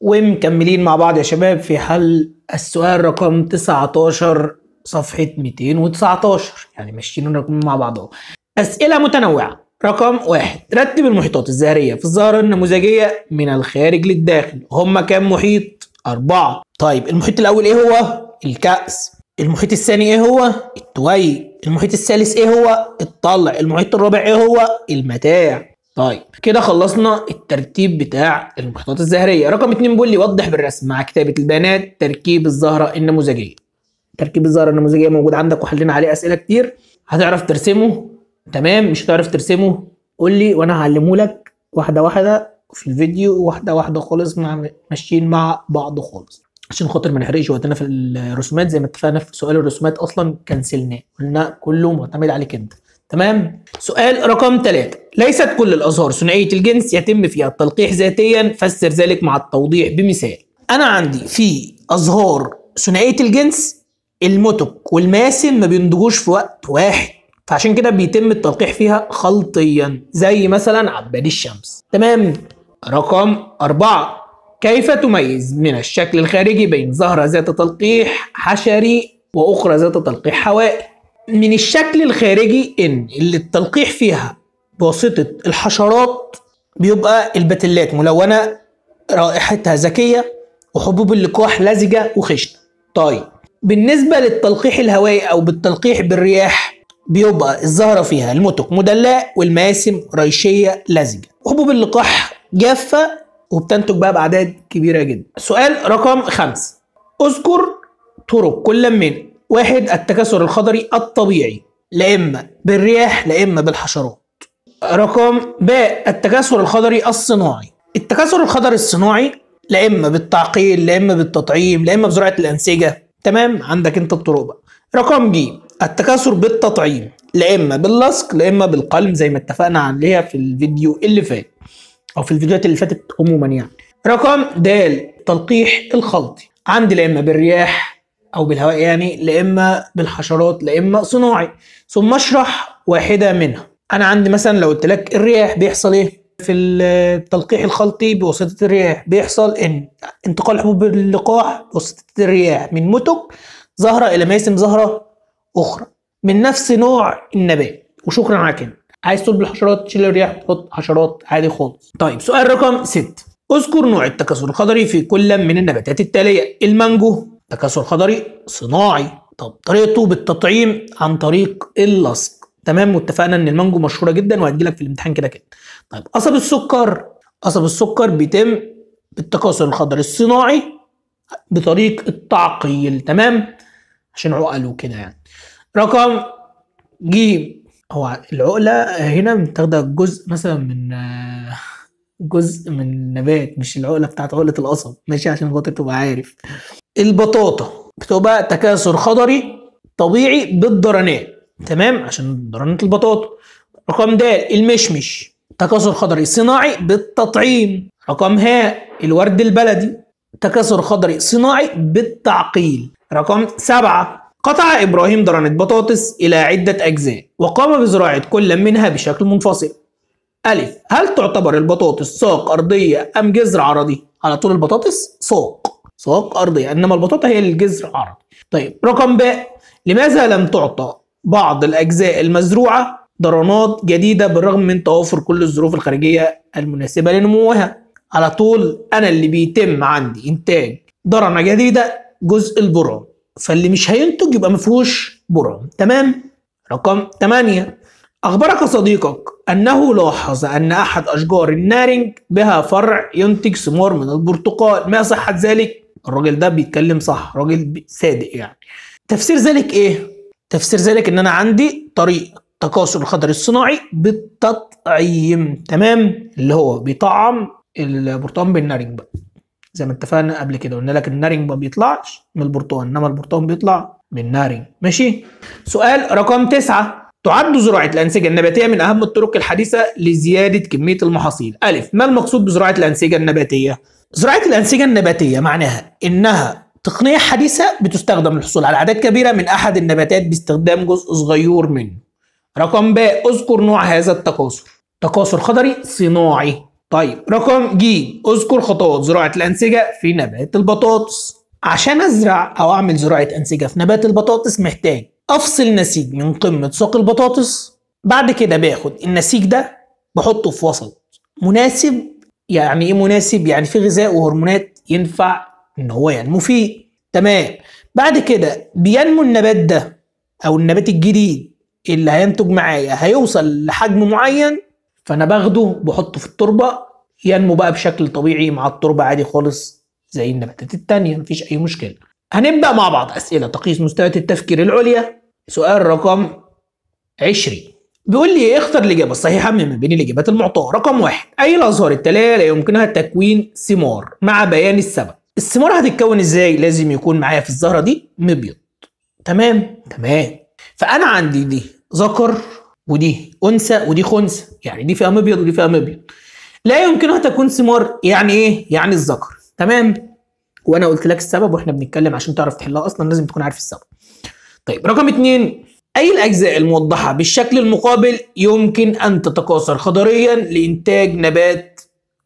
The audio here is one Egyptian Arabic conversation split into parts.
ومكملين مع بعض يا شباب في حل السؤال رقم 19 صفحة 219 يعني ماشيين الرقم مع بعض اهو أسئلة متنوعة رقم واحد رتب المحيطات الزهرية في الزهرة النموذجية من الخارج للداخل هما كام محيط؟ أربعة طيب المحيط الأول إيه هو؟ الكأس المحيط الثاني إيه هو؟ التوي المحيط الثالث إيه هو؟ الطلع المحيط الرابع إيه هو؟ المتاع طيب كده خلصنا الترتيب بتاع المحيطات الزهرية رقم اتنين بيقول لي وضح بالرسم مع كتابة البيانات تركيب الزهرة النموذجية تركيب الزهرة النموذجية موجود عندك وحلينا عليه أسئلة كتير هتعرف ترسمه تمام مش هتعرف ترسمه قول لي وانا هعلمه لك واحده واحده في الفيديو واحده واحده خالص مع ماشيين مع بعض خالص عشان خاطر ما نحرقش وقتنا في الرسومات زي ما اتفقنا في سؤال الرسومات اصلا كنسلناه قلنا كله معتمد عليك انت تمام سؤال رقم ثلاثة ليست كل الازهار ثنائيه الجنس يتم فيها التلقيح ذاتيا فسر ذلك مع التوضيح بمثال انا عندي في ازهار ثنائيه الجنس المتك والماسم ما بينضجوش في وقت واحد فعشان كده بيتم التلقيح فيها خلطيا زي مثلا عباد الشمس تمام رقم أربعة كيف تميز من الشكل الخارجي بين زهرة ذات تلقيح حشري وأخرى ذات تلقيح هوائي من الشكل الخارجي إن اللي التلقيح فيها بواسطة الحشرات بيبقى البتلات ملونة رائحتها ذكية وحبوب اللقاح لزجة وخشنة طيب بالنسبة للتلقيح الهوائي أو بالتلقيح بالرياح بيبقى الزهرة فيها المتك مدلعة والماسم ريشية لزجة وحبوب اللقاح جافة وبتنتج بقى بأعداد كبيرة جدا سؤال رقم خمسة اذكر طرق كل من واحد التكاثر الخضري الطبيعي لا إما بالرياح لا إما بالحشرات رقم ب التكاثر الخضري الصناعي التكاثر الخضري الصناعي لا إما بالتعقيل لا إما بالتطعيم لا إما بزراعة الأنسجة تمام عندك انت الطرق بقى رقم ج التكاثر بالتطعيم لا اما باللصق لا اما بالقلم زي ما اتفقنا عليها في الفيديو اللي فات او في الفيديوهات اللي فاتت عموما يعني رقم د تلقيح الخلطي عندي لا اما بالرياح او بالهواء يعني لا اما بالحشرات لا اما صناعي ثم اشرح واحده منها انا عندي مثلا لو قلت لك الرياح بيحصل ايه في التلقيح الخلطي بواسطه الرياح بيحصل ان انتقال حبوب اللقاح بواسطه الرياح من متك زهره الى ماسم زهره اخرى من نفس نوع النبات وشكرا على كده عايز تقول بالحشرات تشيل الرياح تحط حشرات عادي خالص طيب سؤال رقم 6 اذكر نوع التكاثر الخضري في كل من النباتات التاليه المانجو تكاثر خضري صناعي طب طريقته بالتطعيم عن طريق اللصق تمام واتفقنا ان المانجو مشهوره جدا وهتجيلك في الامتحان كده كده طيب قصب السكر قصب السكر بيتم بالتكاثر الخضري الصناعي بطريق التعقيل تمام عشان عقل وكده يعني رقم ج هو العقلة هنا متاخدة جزء مثلا من جزء من نبات مش العقلة بتاعت عقلة القصب ماشي عشان خاطر تبقى عارف البطاطا بتبقى تكاثر خضري طبيعي بالضرنات تمام عشان ضرنات البطاطا رقم د المشمش تكاثر خضري صناعي بالتطعيم رقم ه الورد البلدي تكاثر خضري صناعي بالتعقيل رقم سبعة قطع إبراهيم درنة بطاطس إلى عدة أجزاء وقام بزراعة كل منها بشكل منفصل ألف هل تعتبر البطاطس ساق أرضية أم جذر عرضي؟ على طول البطاطس ساق ساق أرضية إنما البطاطا هي الجذر عرضي طيب رقم ب لماذا لم تعطى بعض الأجزاء المزروعة ضرنات جديدة بالرغم من توافر كل الظروف الخارجية المناسبة لنموها على طول أنا اللي بيتم عندي إنتاج ضرنة جديدة جزء البرعم فاللي مش هينتج يبقى ما فيهوش برعم تمام رقم 8 اخبرك صديقك انه لاحظ ان احد اشجار النارنج بها فرع ينتج ثمار من البرتقال ما صحه ذلك الراجل ده بيتكلم صح راجل صادق يعني تفسير ذلك ايه تفسير ذلك ان انا عندي طريق التكاثر الخضري الصناعي بالتطعيم تمام اللي هو بيطعم البرتقال بالنارنج بقى زي ما اتفقنا قبل كده قلنا لك النارنج ما بيطلعش من البرتقال انما البرتقال بيطلع من النارنج ماشي سؤال رقم تسعة تعد زراعة الأنسجة النباتية من أهم الطرق الحديثة لزيادة كمية المحاصيل ألف ما المقصود بزراعة الأنسجة النباتية زراعة الأنسجة النباتية معناها إنها تقنية حديثة بتستخدم للحصول على أعداد كبيرة من أحد النباتات باستخدام جزء صغير منه رقم ب اذكر نوع هذا التكاثر تكاثر خضري صناعي طيب رقم ج اذكر خطوات زراعة الأنسجة في نبات البطاطس عشان أزرع أو أعمل زراعة أنسجة في نبات البطاطس محتاج أفصل نسيج من قمة ساق البطاطس بعد كده باخد النسيج ده بحطه في وسط مناسب يعني ايه مناسب يعني في غذاء وهرمونات ينفع ان هو ينمو فيه تمام بعد كده بينمو النبات ده او النبات الجديد اللي هينتج معايا هيوصل لحجم معين فانا باخده بحطه في التربه ينمو بقى بشكل طبيعي مع التربه عادي خالص زي النباتات التانية مفيش اي مشكله هنبدا مع بعض اسئله تقيس مستويات التفكير العليا سؤال رقم 20 بيقول لي إيه؟ اختر الاجابه الصحيحه من بين الاجابات المعطاه رقم واحد اي الازهار التاليه لا يمكنها تكوين ثمار مع بيان السبب الثمار هتتكون ازاي لازم يكون معايا في الزهره دي مبيض تمام تمام فانا عندي دي ذكر ودي انثى ودي خنثى يعني دي فيها مبيض ودي فيها مبيض لا يمكنها تكون ثمار يعني ايه يعني الذكر تمام وانا قلت لك السبب واحنا بنتكلم عشان تعرف تحلها اصلا لازم تكون عارف السبب طيب رقم اتنين أي الأجزاء الموضحة بالشكل المقابل يمكن أن تتكاثر خضريا لإنتاج نبات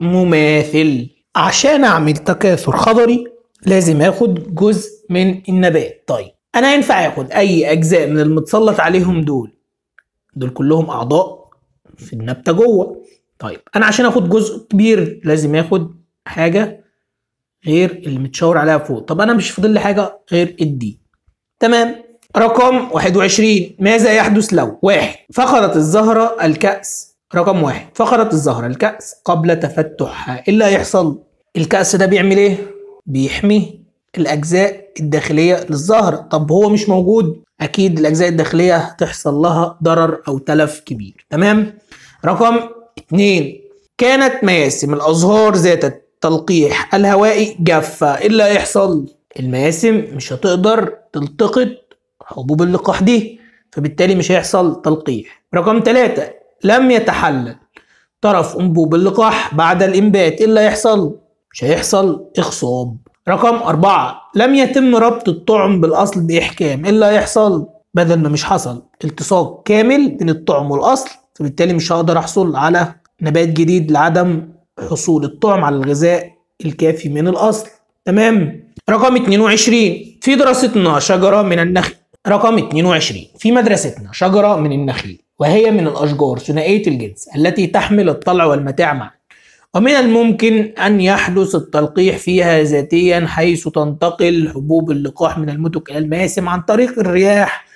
مماثل عشان أعمل تكاثر خضري لازم آخد جزء من النبات طيب أنا ينفع آخد أي أجزاء من المتسلط عليهم دول دول كلهم أعضاء في النبتة جوه طيب أنا عشان آخد جزء كبير لازم آخد حاجة غير اللي متشاور عليها فوق طب أنا مش فاضل لي حاجة غير الدي تمام رقم 21 ماذا يحدث لو واحد فقدت الزهرة الكأس رقم واحد فقدت الزهرة الكأس قبل تفتحها ايه اللي هيحصل الكأس ده بيعمل ايه بيحمي الأجزاء الداخلية للزهرة طب هو مش موجود أكيد الأجزاء الداخلية هتحصل لها ضرر أو تلف كبير تمام رقم اتنين كانت مياسم الأزهار ذات التلقيح الهوائي جافة ايه اللي هيحصل المياسم مش هتقدر تلتقط حبوب اللقاح دي فبالتالي مش هيحصل تلقيح رقم ثلاثة لم يتحلل طرف أنبوب اللقاح بعد الإنبات إيه اللي هيحصل؟ مش هيحصل إخصاب رقم أربعة لم يتم ربط الطعم بالأصل بإحكام إيه اللي هيحصل؟ بدل ما مش حصل التصاق كامل بين الطعم والأصل فبالتالي مش هقدر أحصل على نبات جديد لعدم حصول الطعم على الغذاء الكافي من الأصل تمام رقم 22 في دراستنا شجرة من النخل رقم 22 في مدرستنا شجرة من النخيل وهي من الأشجار ثنائية الجنس التي تحمل الطلع والمتاع معا ومن الممكن أن يحدث التلقيح فيها ذاتيا حيث تنتقل حبوب اللقاح من المتك إلى الماسم عن طريق الرياح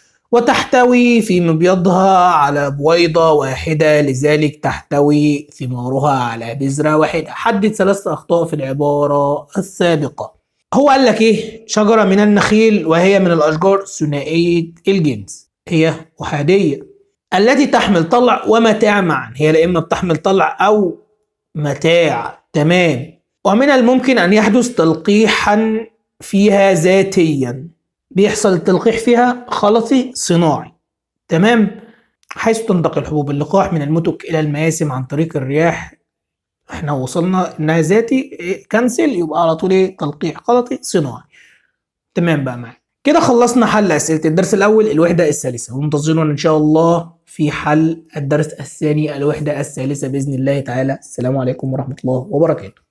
وتحتوي في مبيضها على بويضة واحدة لذلك تحتوي ثمارها على بذرة واحدة حدد ثلاث أخطاء في العبارة السابقة هو قال لك ايه شجره من النخيل وهي من الاشجار ثنائيه الجنس هي احاديه التي تحمل طلع ومتاع معا هي لا اما بتحمل طلع او متاع تمام ومن الممكن ان يحدث تلقيحا فيها ذاتيا بيحصل التلقيح فيها خلطي صناعي تمام حيث تنتقل حبوب اللقاح من المتك الى المياسم عن طريق الرياح احنا وصلنا انها ذاتي كنسل يبقى على طول ايه تلقيح غلطي صناعي تمام بقى معاك كده خلصنا حل اسئله الدرس الاول الوحده الثالثه وانتظرونا ان شاء الله في حل الدرس الثاني الوحده الثالثه باذن الله تعالى السلام عليكم ورحمه الله وبركاته